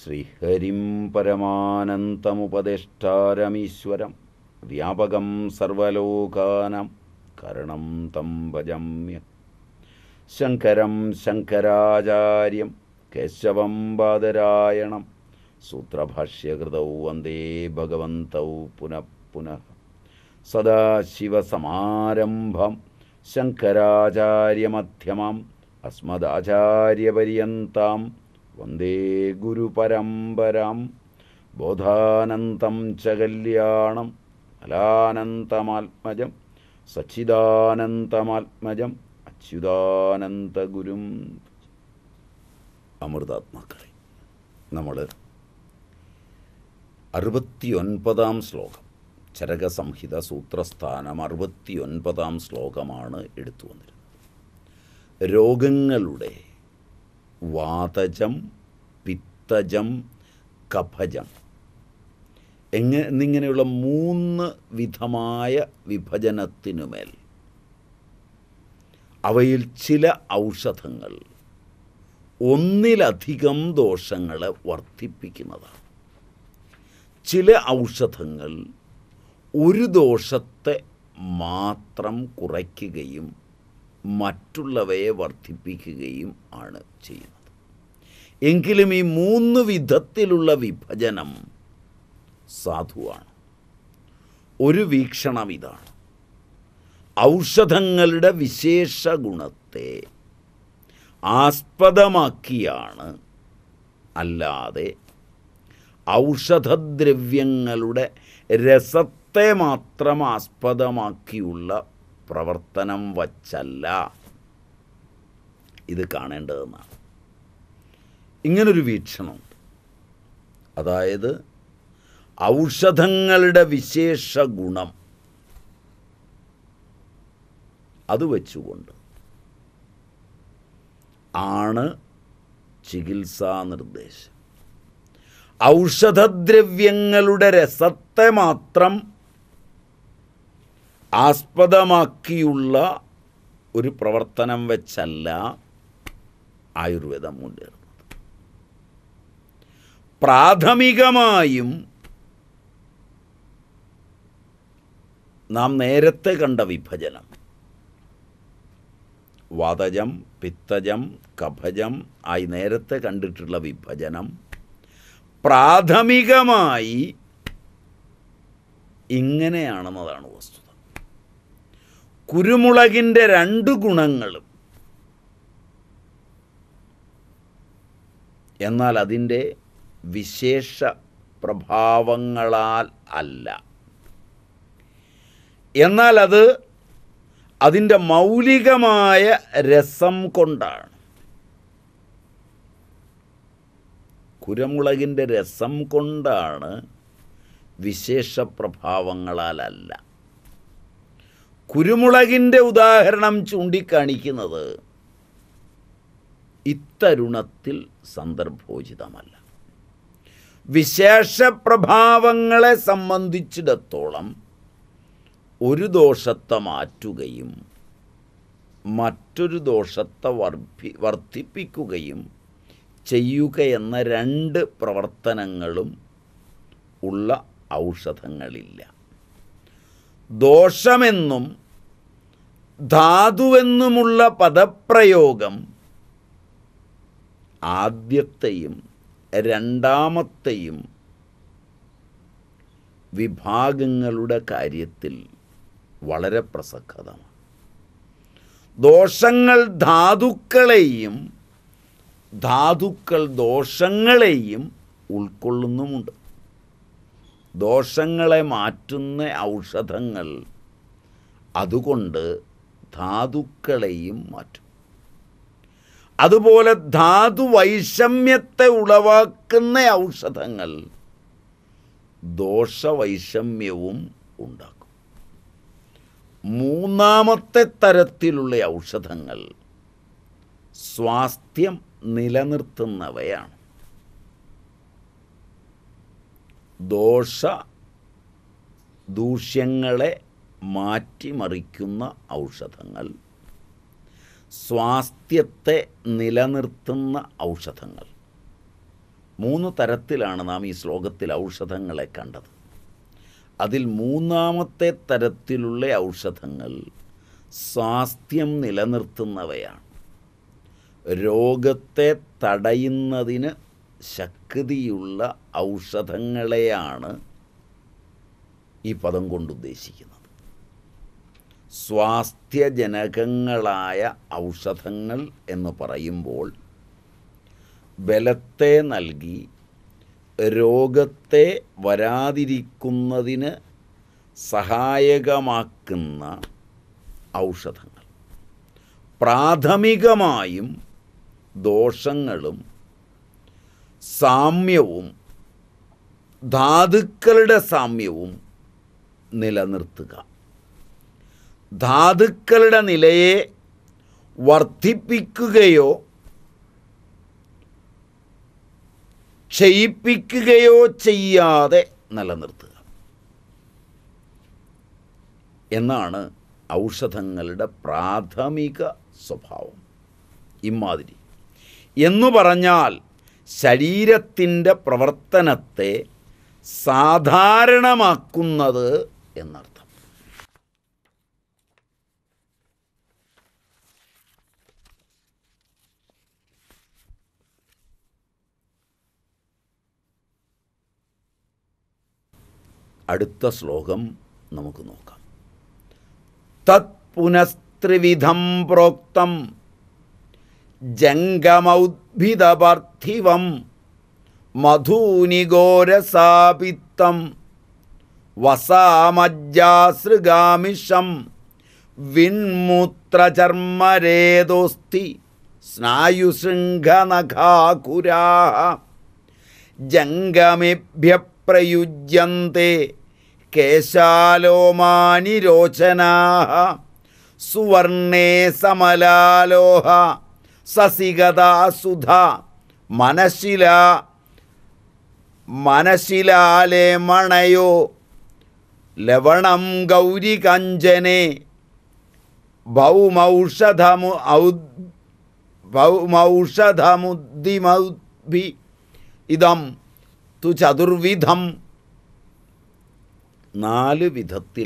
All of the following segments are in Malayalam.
ശ്രീഹരിം പരമാനന്തമുപദേഷ്ടാരമീശ്വരം വ്യാപകം സർവലോകാനാം കരണം തം ഭജമ്യ ശങ്കരം ശങ്കരാചാര്യം കേശവം ബാദരായണം സൂത്രഭാഷ്യകൃതൗ വന്ദേ ഭഗവന്തൗ പുനഃ പുനഃ സദാശിവസമാരംഭം ശങ്കരാചാര്യമധ്യമാം അസ്മദാചാര്യപര്യന്താം വന്ദേ ഗുരുപരമ്പരാം ബോധാനന്തം ച കല്യാണം ഫലാനന്തമാത്മജം സച്ചിദാനന്തമാത്മജം അച്യുതാനന്തഗുരും അമൃതാത്മാക്കളെ നമ്മൾ അറുപത്തിയൊൻപതാം ശ്ലോകം ചരകസംഹിത സൂത്രസ്ഥാനം അറുപത്തിയൊൻപതാം ശ്ലോകമാണ് എടുത്തു വന്നിരുന്നത് രോഗങ്ങളുടെ വാതജം പിത്തജം കഫജം എങ്ങ എന്നിങ്ങനെയുള്ള മൂന്ന് വിധമായ വിഭജനത്തിനുമേൽ അവയിൽ ചില ഔഷധങ്ങൾ ഒന്നിലധികം ദോഷങ്ങളെ വർദ്ധിപ്പിക്കുന്നതാണ് ചില ഔഷധങ്ങൾ ഒരു ദോഷത്തെ മാത്രം കുറയ്ക്കുകയും മറ്റുള്ളവയെ വർദ്ധിപ്പിക്കുകയും ആണ് ചെയ്യുന്നത് എങ്കിലും ഈ മൂന്ന് വിധത്തിലുള്ള വിഭജനം സാധുവാണ് ഒരു വീക്ഷണം ഇതാണ് ഔഷധങ്ങളുടെ വിശേഷ ഗുണത്തെ ആസ്പദമാക്കിയാണ് അല്ലാതെ ഔഷധദ്രവ്യങ്ങളുടെ രസത്തെ മാത്രം ആസ്പദമാക്കിയുള്ള പ്രവർത്തനം വച്ചല്ല ഇത് കാണേണ്ടതെന്നാണ് ഇങ്ങനൊരു വീക്ഷണമുണ്ട് അതായത് ഔഷധങ്ങളുടെ വിശേഷ ഗുണം അത് വെച്ചുകൊണ്ട് ആണ് ചികിത്സാ നിർദ്ദേശം ഔഷധദ്രവ്യങ്ങളുടെ രസത്തെ മാത്രം ആസ്പദമാക്കിയുള്ള ഒരു പ്രവർത്തനം വെച്ചല്ല ആയുർവേദം മുന്നേറുന്നത് പ്രാഥമികമായും നാം നേരത്തെ കണ്ട വിഭജനം വാതജം പിത്തജം കഫജം ആയി നേരത്തെ കണ്ടിട്ടുള്ള വിഭജനം പ്രാഥമികമായി ഇങ്ങനെയാണെന്നതാണ് വസ്തുത കുരുമുളകിൻ്റെ രണ്ട് ഗുണങ്ങളും എന്നാൽ അതിൻ്റെ വിശേഷ പ്രഭാവങ്ങളാൽ അല്ല എന്നാൽ അത് അതിൻ്റെ മൗലികമായ രസം കൊണ്ടാണ് കുരമുളകിൻ്റെ രസം കൊണ്ടാണ് വിശേഷ പ്രഭാവങ്ങളാലല്ല കുരുമുളകിൻ്റെ ഉദാഹരണം ചൂണ്ടിക്കാണിക്കുന്നത് ഇത്തരുണത്തിൽ സന്ദർഭോചിതമല്ല വിശേഷ പ്രഭാവങ്ങളെ സംബന്ധിച്ചിടത്തോളം ഒരു ദോഷത്തെ മാറ്റുകയും മറ്റൊരു ദോഷത്തെ വർദ്ധി വർദ്ധിപ്പിക്കുകയും ചെയ്യുകയെന്ന രണ്ട് പ്രവർത്തനങ്ങളും ഉള്ള ഔഷധങ്ങളില്ല ദോഷമെന്നും ധാതുവെന്നുമുള്ള പദപ്രയോഗം ആദ്യത്തെയും രണ്ടാമത്തെയും വിഭാഗങ്ങളുടെ കാര്യത്തിൽ വളരെ പ്രസക്തമാണ് ദോഷങ്ങൾ ധാതുക്കളെയും ധാതുക്കൾ ദോഷങ്ങളെയും ഉൾക്കൊള്ളുന്നുമുണ്ട് ദോഷങ്ങളെ മാറ്റുന്ന ഔഷധങ്ങൾ അതുകൊണ്ട് ധാതുക്കളെയും മാറ്റും അതുപോലെ ധാതു വൈഷമ്യത്തെ ഉളവാക്കുന്ന ഔഷധങ്ങൾ ദോഷവൈഷമ്യവും ഉണ്ടാക്കും മൂന്നാമത്തെ തരത്തിലുള്ള ഔഷധങ്ങൾ സ്വാസ്ഥ്യം നിലനിർത്തുന്നവയാണ് ദോഷ ദൂഷ്യങ്ങളെ മാറ്റിമറിക്കുന്ന ഔഷധങ്ങൾ സ്വാസ്ഥ്യത്തെ നിലനിർത്തുന്ന ഔഷധങ്ങൾ മൂന്ന് തരത്തിലാണ് നാം ഈ ശ്ലോകത്തിൽ ഔഷധങ്ങളെ കണ്ടത് അതിൽ മൂന്നാമത്തെ തരത്തിലുള്ള ഔഷധങ്ങൾ സ്വാസ്ഥ്യം നിലനിർത്തുന്നവയാണ് രോഗത്തെ തടയുന്നതിന് ശക്തിയുള്ള ഔഷധങ്ങളെയാണ് ഈ പദം കൊണ്ട് ഉദ്ദേശിക്കുന്നത് സ്വാസ്ഥ്യജനകങ്ങളായ ഔഷധങ്ങൾ എന്ന് പറയുമ്പോൾ ബലത്തെ നൽകി രോഗത്തെ വരാതിരിക്കുന്നതിന് സഹായകമാക്കുന്ന ഔഷധങ്ങൾ പ്രാഥമികമായും ദോഷങ്ങളും സാമ്യവും ധാതുക്കളുടെ സാമ്യവും നിലനിർത്തുക ധാതുക്കളുടെ നിലയെ വർദ്ധിപ്പിക്കുകയോ ക്ഷയിപ്പിക്കുകയോ ചെയ്യാതെ നിലനിർത്തുക എന്നാണ് ഔഷധങ്ങളുടെ പ്രാഥമിക സ്വഭാവം ഇമാതിരി എന്നു പറഞ്ഞാൽ ശരീരത്തിൻ്റെ പ്രവർത്തനത്തെ സാധാരണമാക്കുന്നത് എന്നർത്ഥം അടുത്ത ശ്ലോകം നമുക്ക് നോക്കാം തത് പുനസ്ത്രിവിധം പ്രോക്തം ജംഗമൗദ്ഭിദപാർത്ഥിവം മധൂനിഗോരസാപിത്തം വസാമജ്ജാസൃഗാമിഷം വിൺമൂത്രചർമ്മരേതോസ്തി സ്നായുശൃംഖനഖാകുരാ ജംഗമേഭ്യ പ്രയുജ്യന്തെ കേശാലോമാനിരോചനാ സുവർണേ സമലാലോഹ സസികതാ സുധ മനശില മനശിലാലെ മണയോ ലവണം ഗൗരികഞ്ചനെ ഭൗമൗഷധമു ഔദ് ഭൗമൗഷധമുദ്ദിമൗദ്ഭി ഇതം തു ചതുർവിധം നാല് വിധത്തിൽ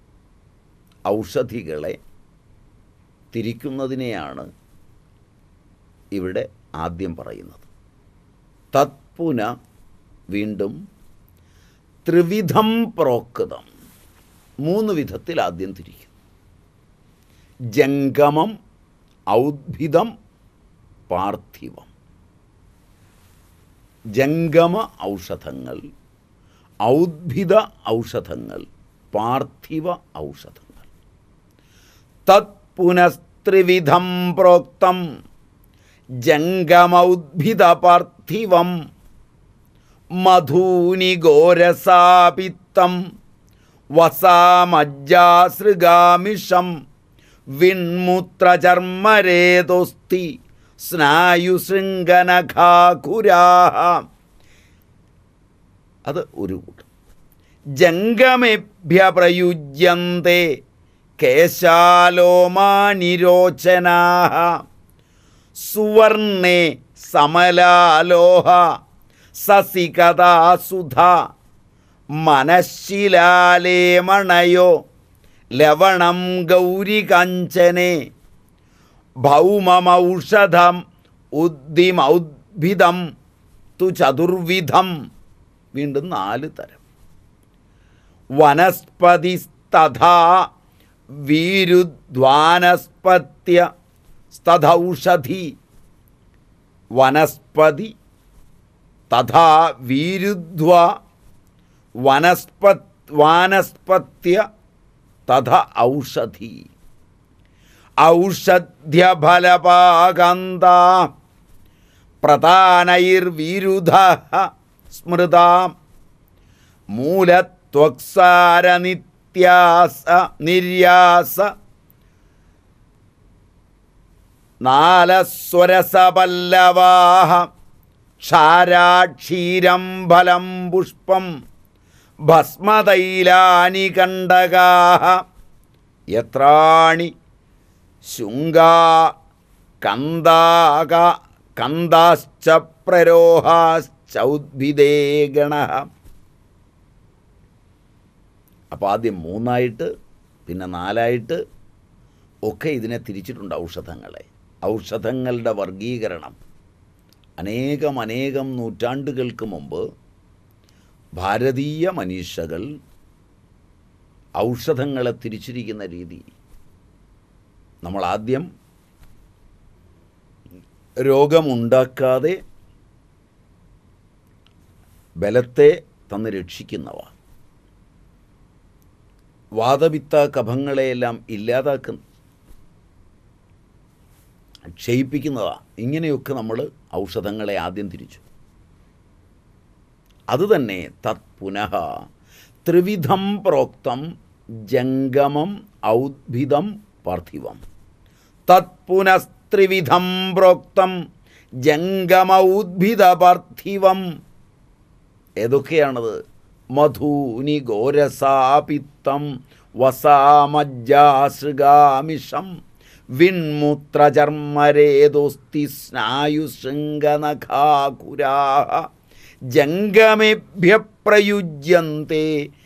ഔഷധികളെ തിരിക്കുന്നതിനെയാണ് ഇവിടെ ആദ്യം പറയുന്നത് തത്പുന വീണ്ടും ത്രിവിധം പ്രോക്തം മൂന്ന് വിധത്തിൽ ആദ്യം തിരിക്കും ജംഗമം ഔദ്ഭിദം പാർത്ഥിവം ജംഗമ ഔഷധങ്ങൾ ഔദ്ഭിദ ഔഷധങ്ങൾ പാർത്ഥിവ ഔഷധങ്ങൾ തത് പുനസ്ത്രിവിധം പ്രോക്തം ജംഗമൗദ്ഭിദ പാർത്ഥിവം മധൂനി ഘോരസാപിത്തം വസാമജ്ജാസൃഗാമിഷം വിൺമൂത്രചർമ്മരേതോസ്തി സ്നായുശൃംഗനഖാകുരാ അത് ഒരു കൂട്ടം ജംഗമേഭ്യ പ്രയുജ്യന്തെ കേശാലോമാനിരോചനാ സുവർണേ സമലാലോഹ സസികഥാ സുധ മനശിലാലേ മണയോ ലവണം ഗൗരികഞ്ചനെ ഭൗമമൗഷധം ഉദ്ദിമൗദ്ഭിദം തു ചതുർവിധം വീണ്ടും നാല് തരം വനസ്പതിസ്തഥാ വീരുദ്വാനസ്പത്യ സ്തധൗഷധി വനസ്പതി തഥാ വീരുദ്വ വനസ്പത് വാനസ്പത്യ തഥ ഔഷധി ഔഷധ്യഫലപാകാന്ത പ്രധാനൈർവിരുധ സ്മൃത മൂലത്വക്സാരനിത്യാസ നിര്യാസ നാലസ്വരസപല്ലവാഹ ക്ഷാരാക്ഷീരം ഫലം പുഷ്പം ഭസ്മതൈലാനി കണ്ടകാഹ യത്രാണി ശുങ്കാ കന്ദാക കന്ദാശ്ച പ്രരോഹാശ്ച ചൗദ്ഭിദേ ഗണ അപ്പോൾ ആദ്യം മൂന്നായിട്ട് പിന്നെ നാലായിട്ട് ഒക്കെ ഇതിനെ തിരിച്ചിട്ടുണ്ട് ഔഷധങ്ങളെ ഔഷധങ്ങളുടെ വർഗീകരണം അനേകം അനേകം നൂറ്റാണ്ടുകൾക്ക് മുമ്പ് ഭാരതീയ മനീഷകൾ ഔഷധങ്ങളെ തിരിച്ചിരിക്കുന്ന രീതി നമ്മൾ ആദ്യം രോഗമുണ്ടാക്കാതെ ബലത്തെ തന്ന് രക്ഷിക്കുന്നവ വാദപിത്ത കഫങ്ങളെയെല്ലാം ഇല്ലാതാക്കുന്ന ക്ഷയിപ്പിക്കുന്നതാ ഇങ്ങനെയൊക്കെ നമ്മൾ ഔഷധങ്ങളെ ആദ്യം തിരിച്ചു അതുതന്നെ തത് പുനഃ ത്രിവിധം പ്രോക്തം ജംഗമം ഔദ്ഭിദം പാർത്ഥിവം തത് പുനസ്ത്രിവിധം പ്രോക്തം ജംഗമൗദ്ഭിദ പാർത്ഥിവം ഏതൊക്കെയാണത് മധൂനി ഗോരസാപിത്തം വസാമജ്ജാസൃഗാമിഷം വിൺമൂത്രചർമ്മരേതോസ്തി സ്നായുശൃംഗനഖാകുരാ ജംഗമേഭ്യ പ്രയുജ്യന്തെ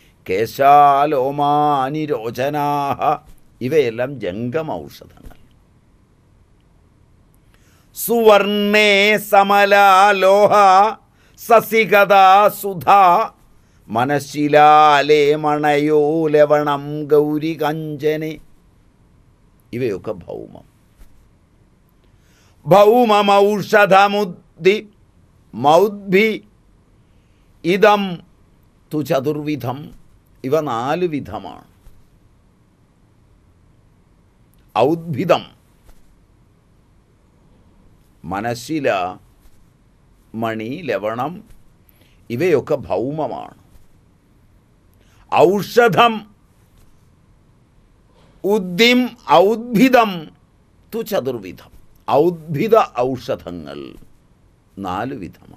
കേശാലോമാനിരോചനാ ഇവയെല്ലാം ജംഗമ ഔഷധങ്ങൾ സുവർണേ സമലാലോഹ സസികഥാ സുധാ മനശിലാലേ മണയോ ലവണം ഗൗരി കഞ്ചനെ ഇവയൊക്കെ ഭൗമം ഭൗമമൗഷധമുദ്ധി മൗദ്ഭി ഇതം തു ചതുർവിധം ഇവ നാല് വിധമാണ് ഔദ്ഭിദം മനശില മണി ലവണം ഇവയൊക്കെ ഭൗമമാണ് ഔഷധം ഉദ്ദിം ഔദ്ഭിദം തു ചതുർവിധം ഔദ്ഭിദ ഔഷധങ്ങൾ നാല് വിധമാണ്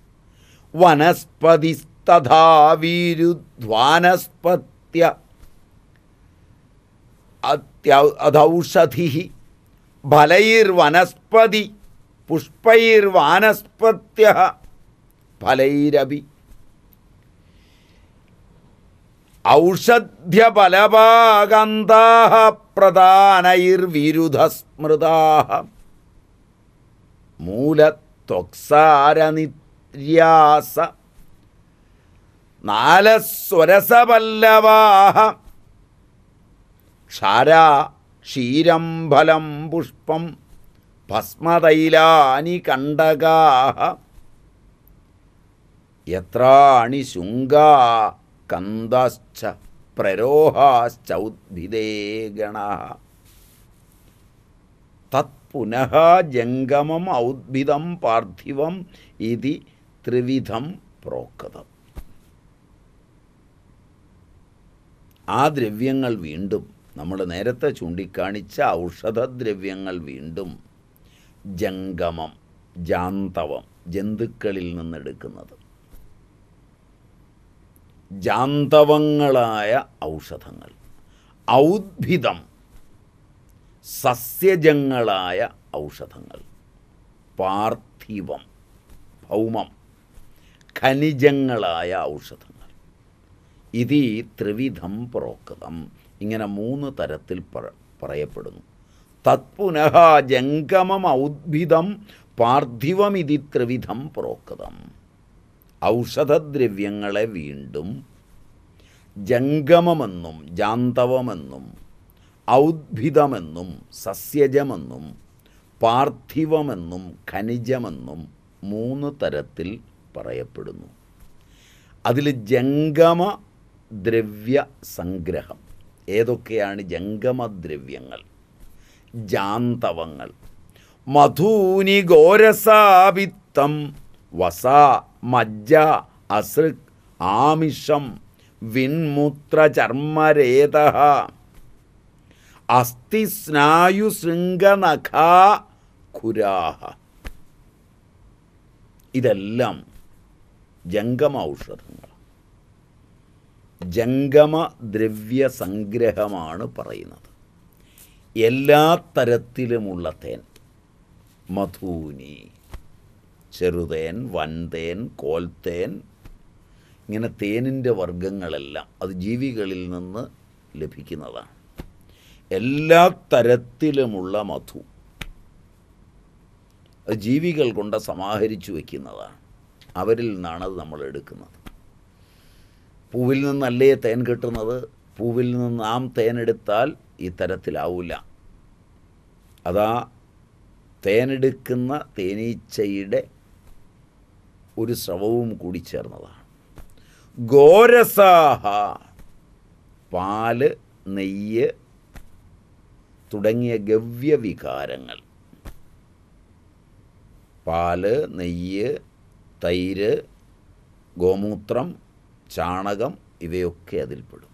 വനസ്പതിസ്തഥാവീരുധ്വാനസ്പത്യ അദൗഷധി ഫലൈർവനസ്പതി പുഷ്പൈർവാനസ്പത്യ ഫലൈരപി ഔഷധ്യഫലഭാഗന്താ പ്രധാനൈർവിരുധസ്മൃതാ മൂലത്വക്സാരനിര്യാസ നാലസ്വരസപല്ലവാ ക്ഷാരാ ക്ഷീരം ഫലം പുഷ്പം ഭസ്മതൈലാനി കണ്ടകാ യത്രാണി ശുങ്കാ കന്ദശ്ച പ്രരോഹാശ്ചൗദ്ഭിദേ ഗണ തത് പുനഃ ജംഗമം ഔദ്ഭിദം പാർത്ഥിവം ഇതി ത്രിവിധം പ്രോക്തം ആ ദ്രവ്യങ്ങൾ വീണ്ടും നമ്മൾ നേരത്തെ ചൂണ്ടിക്കാണിച്ച ഔഷധദ്രവ്യങ്ങൾ വീണ്ടും ജംഗമം ജാന്തവം ജന്തുക്കളിൽ നിന്നെടുക്കുന്നത് ജാന്തവങ്ങളായ ഔഷധങ്ങൾ ഔദ്ഭിദം സസ്യജങ്ങളായ ഔഷധങ്ങൾ പാർത്ഥിവം ഭൗമം ഖനിജങ്ങളായ ഔഷധങ്ങൾ ഇതി ത്രിവിധം പ്രോക്തം ഇങ്ങനെ മൂന്ന് തരത്തിൽ പറ പറയപ്പെടുന്നു തത്പുനഃ ജംഗമം ഔദ്ഭിദം പാർത്ഥിവമിതി ത്രിവിധം പ്രോക്തം ഔഷധദ്രവ്യങ്ങളെ വീണ്ടും ജംഗമമെന്നും ജാന്തവമെന്നും ഔദ്ഭിദമെന്നും സസ്യജമെന്നും പാർത്ഥിവമെന്നും ഖനിജമെന്നും മൂന്ന് തരത്തിൽ പറയപ്പെടുന്നു അതിൽ ജംഗമ ദ്രവ്യ സംഗ്രഹം ഏതൊക്കെയാണ് ജംഗമദ്രവ്യങ്ങൾ ജാന്തവങ്ങൾ മധൂനി ഗോരസാവിത്തം വസ മജ്ജ അസൃക് ആമിഷം വിൺമൂത്രചർമ്മരേത അസ്ഥിസ്നായുശൃംഗനഖാ ഖുരാഹ ഇതെല്ലാം ജംഗമ ഔഷധങ്ങൾ ജംഗമ ദ്രവ്യ സംഗ്രഹമാണ് പറയുന്നത് എല്ലാ തരത്തിലുമുള്ള തേൻ മധൂനി ചെറുതേൻ വൻതേൻ കോൽത്തേൻ ഇങ്ങനെ തേനിൻ്റെ വർഗങ്ങളെല്ലാം അത് ജീവികളിൽ നിന്ന് ലഭിക്കുന്നതാണ് എല്ലാ തരത്തിലുമുള്ള മധു അത് ജീവികൾ കൊണ്ട് സമാഹരിച്ചു വയ്ക്കുന്നതാണ് അവരിൽ നിന്നാണ് അത് നമ്മൾ എടുക്കുന്നത് പൂവിൽ നിന്നല്ലേ തേൻ കിട്ടുന്നത് പൂവിൽ നിന്ന് നാം തേനെടുത്താൽ ഈ തരത്തിലാവില്ല അതാ തേനെടുക്കുന്ന തേനീച്ചയുടെ ഒരു സ്രവവും കൂടി ചേർന്നതാണ് ഗോരസാഹ പാല് നെയ്യ് തുടങ്ങിയ ഗവ്യവികാരങ്ങൾ പാല് നെയ്യ് തൈര് ഗോമൂത്രം ചാണകം ഇവയൊക്കെ അതിൽപ്പെടും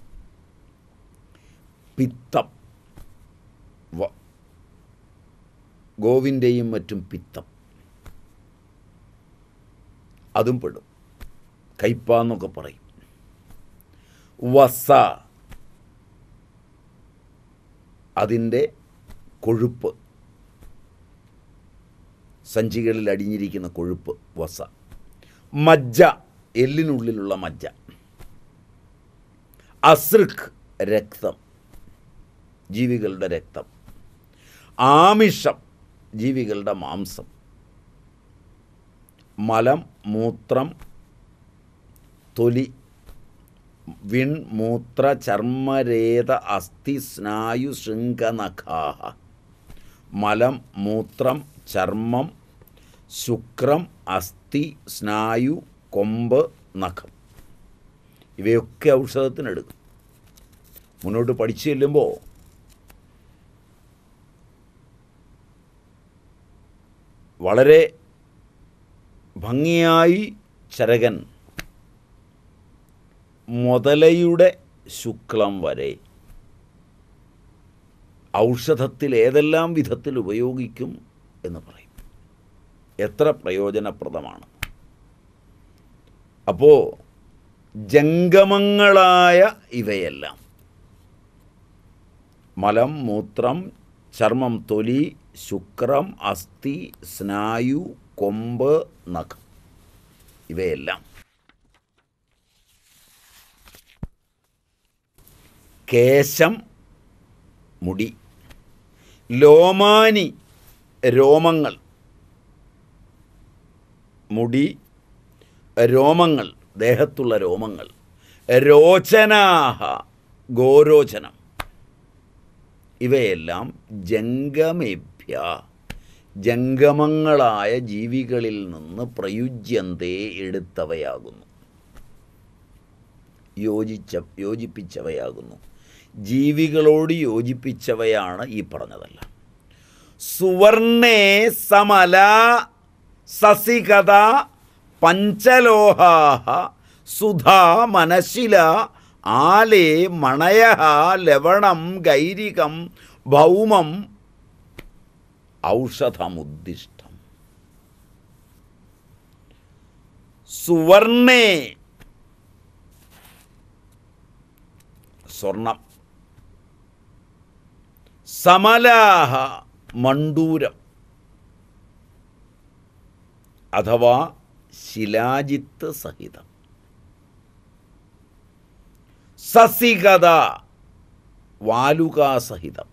പിത്തം വ- ഗോവിൻ്റെയും മറ്റും പിത്തം അതും പെടും കയ്പ എന്നൊക്കെ പറയും വസ അതിൻ്റെ കൊഴുപ്പ് സഞ്ചികളിൽ അടിഞ്ഞിരിക്കുന്ന കൊഴുപ്പ് വസ മജ്ജ എല്ലിനുള്ളിലുള്ള മജ്ജ അസൃഖ് രക്തം ജീവികളുടെ രക്തം ആമിഷം ജീവികളുടെ മാംസം മലം മൂത്രം തൊലി വിൺ മൂത്ര ചർമ്മരേത അസ്ഥി സ്നായു ശൃംഖനഖാഹ മലം മൂത്രം ചർമ്മം ശുക്രം അസ്ഥി സ്നായു കൊമ്പ് നഖം ഇവയൊക്കെ ഔഷധത്തിനെടുക്കും മുന്നോട്ട് പഠിച്ചു ചെല്ലുമ്പോൾ വളരെ ഭംഗിയായി ചരകൻ മുതലയുടെ ശുക്ലം വരെ ഔഷധത്തിൽ ഏതെല്ലാം വിധത്തിൽ ഉപയോഗിക്കും എന്ന് പറയും എത്ര പ്രയോജനപ്രദമാണ് അപ്പോൾ ജംഗമങ്ങളായ ഇവയെല്ലാം മലം മൂത്രം ചർമ്മം തൊലി ശുക്രം അസ്ഥി സ്നായു കൊമ്പ് നഖം ഇവയെല്ലാം കേശം മുടി ലോമാനി രോമങ്ങൾ മുടി രോമങ്ങൾ ദേഹത്തുള്ള രോമങ്ങൾ രോചനാഹ ഗോരോചനം ഇവയെല്ലാം ജംഗമേഭ്യ ജംഗമങ്ങളായ ജീവികളിൽ നിന്ന് പ്രയുജ്യന്തേ എടുത്തവയാകുന്നു യോജിച്ച യോജിപ്പിച്ചവയാകുന്നു ജീവികളോട് യോജിപ്പിച്ചവയാണ് ഈ പറഞ്ഞതല്ല സുവർണേ സമല സസികത പഞ്ചലോഹാഹ സുധാ മനശില ആലേ മണയ ലവണം ഗൈരികം ഭൗമം ഔഷധമുദ്ദിഷ്ടം സുവർണേ സ്വർണം സമലാഹ മണ്ടൂരം അഥവാ ശിലാജിത്ത് സഹിതം സസികത വാലുകാസഹിതം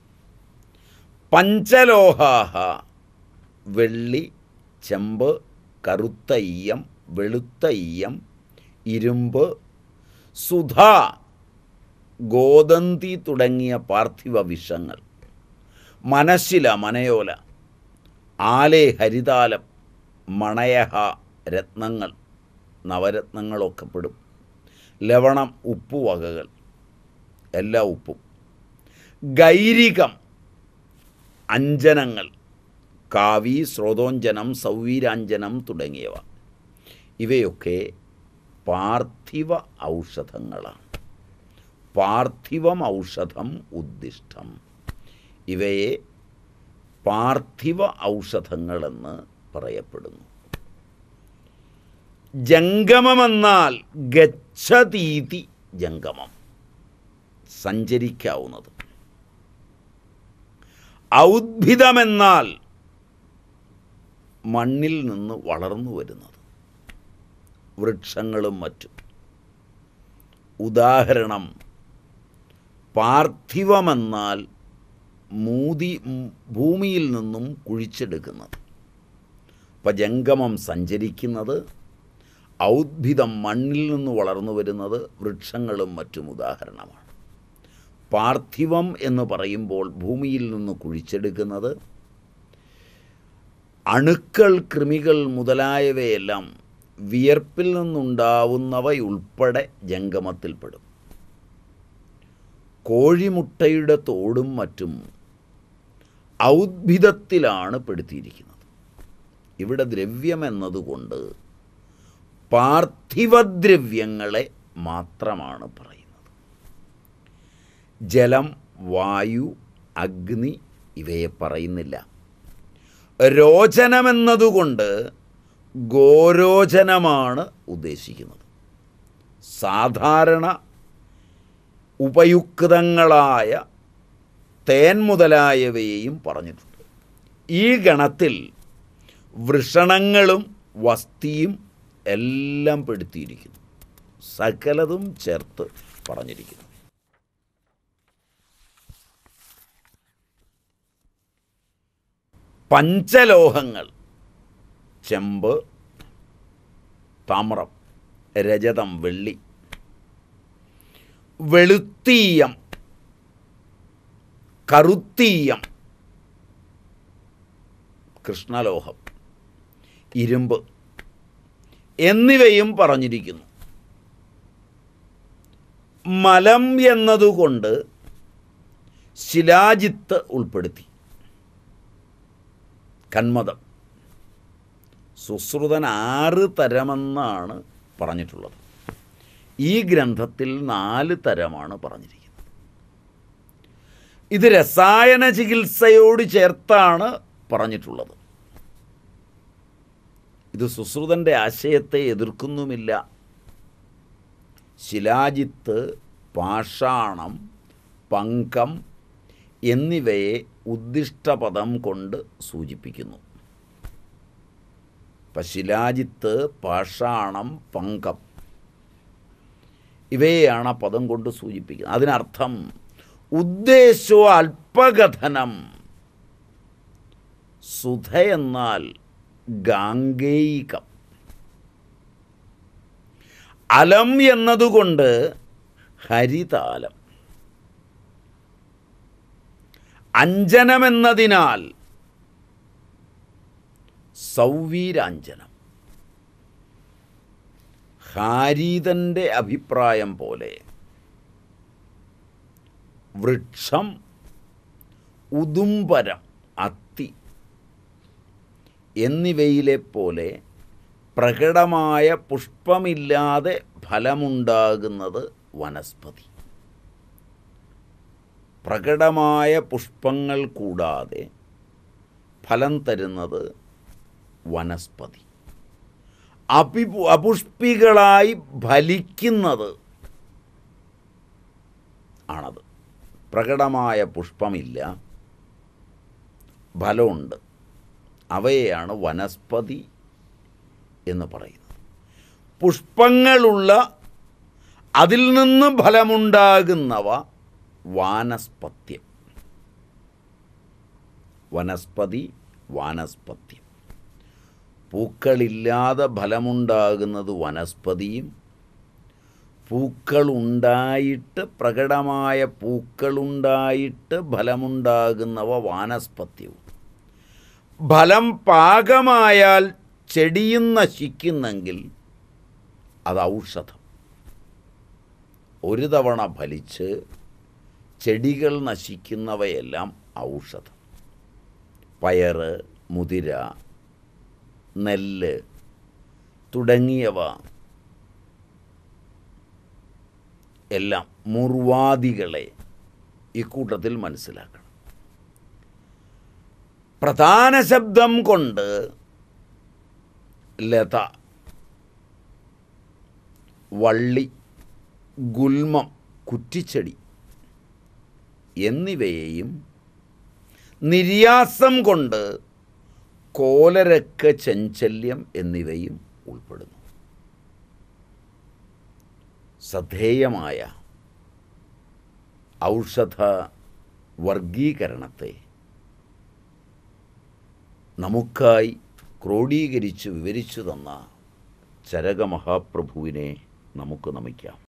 പഞ്ചലോഹാഹ വെള്ളി ചെമ്പ് കറുത്ത ഈയം വെളുത്ത ഈയം ഇരുമ്പ് സുധ ഗോതന്തി തുടങ്ങിയ പാർത്ഥിവ വിഷങ്ങൾ മനശില മനയോല ആലേ ഹരിതാലം മണയഹ രത്നങ്ങൾ നവരത്നങ്ങളൊക്കെ പെടും ലവണം ഉപ്പുവകകൾ എല്ലാ ഉപ്പും ഗൈരികം അഞ്ജനങ്ങൾ കാവി സ്രോതോഞ്ജനം സൗവീരാഞ്ജനം തുടങ്ങിയവ ഇവയൊക്കെ പാർത്ഥിവ ഔഷധങ്ങളാണ് പാർത്ഥിവം ഔഷധം ഉദ്ദിഷ്ടം ഇവയെ പാർത്ഥിവ ഔഷധങ്ങളെന്ന് പറയപ്പെടുന്നു ജംഗമമെന്നാൽ ഗച്ഛതീതി ജംഗമം സഞ്ചരിക്കാവുന്നത് ഔദ്ഭിദമെന്നാൽ മണ്ണിൽ നിന്ന് വളർന്നു വരുന്നത് വൃക്ഷങ്ങളും മറ്റും ഉദാഹരണം പാർത്ഥിവമെന്നാൽ മൂതി ഭൂമിയിൽ നിന്നും കുഴിച്ചെടുക്കുന്നത് അപ്പം ജംഗമം സഞ്ചരിക്കുന്നത് ഔദ്ഭിദം മണ്ണിൽ നിന്ന് വളർന്നു വരുന്നത് വൃക്ഷങ്ങളും മറ്റും ഉദാഹരണമാണ് പാർത്ഥിവം എന്ന് പറയുമ്പോൾ ഭൂമിയിൽ നിന്ന് കുഴിച്ചെടുക്കുന്നത് അണുക്കൾ കൃമികൾ മുതലായവയെല്ലാം വിയർപ്പിൽ നിന്നുണ്ടാവുന്നവയുൾപ്പെടെ ജംഗമത്തിൽപ്പെടും കോഴിമുട്ടയുടെ തോടും മറ്റും ഔദ്ഭിദത്തിലാണ് പെടുത്തിയിരിക്കുന്നത് ഇവിടെ ദ്രവ്യം എന്നതുകൊണ്ട് പാർത്ഥിവദ്രവ്യങ്ങളെ മാത്രമാണ് പറയുന്നത് ജലം വായു അഗ്നി ഇവയെ പറയുന്നില്ല രോചനമെന്നതുകൊണ്ട് ഗോരോചനമാണ് ഉദ്ദേശിക്കുന്നത് സാധാരണ ഉപയുക്തങ്ങളായ തേൻ മുതലായവയെയും പറഞ്ഞിട്ടുണ്ട് ഈ ഗണത്തിൽ വൃഷണങ്ങളും വസ്തിയും എല്ലാം പെടുത്തിയിരിക്കുന്നു സകലതും ചേർത്ത് പറഞ്ഞിരിക്കുന്നു പഞ്ചലോഹങ്ങൾ ചെമ്പ് താമ്രം രജതം വെള്ളി വെളുത്തീയം കറുത്തീയം കൃഷ്ണലോഹം ഇരുമ്പ് എന്നിവയും പറഞ്ഞിരിക്കുന്നു മലം എന്നതുകൊണ്ട് ശിലാജിത്ത് ഉൾപ്പെടുത്തി കന്മതം സുശ്രുതൻ ആറ് തരമെന്നാണ് പറഞ്ഞിട്ടുള്ളത് ഈ ഗ്രന്ഥത്തിൽ നാല് തരമാണ് പറഞ്ഞിരിക്കുന്നത് ഇത് രസായന ചികിത്സയോട് ചേർത്താണ് പറഞ്ഞിട്ടുള്ളത് ഇത് സുശ്രുതൻ്റെ ആശയത്തെ എതിർക്കുന്നുമില്ല ശിലാജിത്ത് പാഷാണം പങ്കം എന്നിവയെ ഉദ്ദിഷ്ടപദം കൊണ്ട് സൂചിപ്പിക്കുന്നു ഇപ്പം ശിലാജിത്ത് പാഷാണം പങ്കം ഇവയെയാണ് ആ പദം കൊണ്ട് സൂചിപ്പിക്കുന്നത് അതിനർത്ഥം ഉദ്ദേശോ അല്പകഥനം സുധ എന്നാൽ ഗാംഗേയികം അലം എന്നതുകൊണ്ട് ഹരിതാലം അഞ്ജനമെന്നതിനാൽ സൗവീരാഞ്ജനം ഹാരീതൻ്റെ അഭിപ്രായം പോലെ വൃക്ഷം ഉദുംബരം അത്തി എന്നിവയിലെ പോലെ പ്രകടമായ പുഷ്പമില്ലാതെ ഫലമുണ്ടാകുന്നത് വനസ്പതി പ്രകടമായ പുഷ്പങ്ങൾ കൂടാതെ ഫലം തരുന്നത് വനസ്പതി അപി അപുഷ്പികളായി ഫലിക്കുന്നത് ആണത് പ്രകടമായ പുഷ്പമില്ല ഫലമുണ്ട് അവയെയാണ് വനസ്പതി എന്ന് പറയുന്നത് പുഷ്പങ്ങളുള്ള അതിൽ നിന്ന് ഫലമുണ്ടാകുന്നവ വാനസ്പത്യം വനസ്പതി വാനസ്പത്യം പൂക്കളില്ലാതെ ഫലമുണ്ടാകുന്നത് വനസ്പതിയും പൂക്കളുണ്ടായിട്ട് പ്രകടമായ പൂക്കളുണ്ടായിട്ട് ഫലമുണ്ടാകുന്നവ വാനസ്പത്യവും ഫലം പാകമായാൽ ചെടിയും നശിക്കുന്നെങ്കിൽ അത് ഔഷധം ഒരു തവണ ഫലിച്ച് ചെടികൾ നശിക്കുന്നവയെല്ലാം ഔഷധം പയറ് മുതിര നെല്ല് തുടങ്ങിയവ എല്ലാം മുർവാദികളെ ഇക്കൂട്ടത്തിൽ മനസ്സിലാക്കണം പ്രധാന ശബ്ദം കൊണ്ട് ലത വള്ളി ഗുൽമം കുറ്റിച്ചെടി എന്നിവയെയും നിര്യാസം കൊണ്ട് കോലരക്ക ചഞ്ചല്യം എന്നിവയും ഉൾപ്പെടുന്നു ശ്രദ്ധേയമായ ഔഷധ വർഗീകരണത്തെ നമുക്കായി ക്രോഡീകരിച്ച് വിവരിച്ചു തന്ന ചരക മഹാപ്രഭുവിനെ നമുക്ക് നമിക്കാം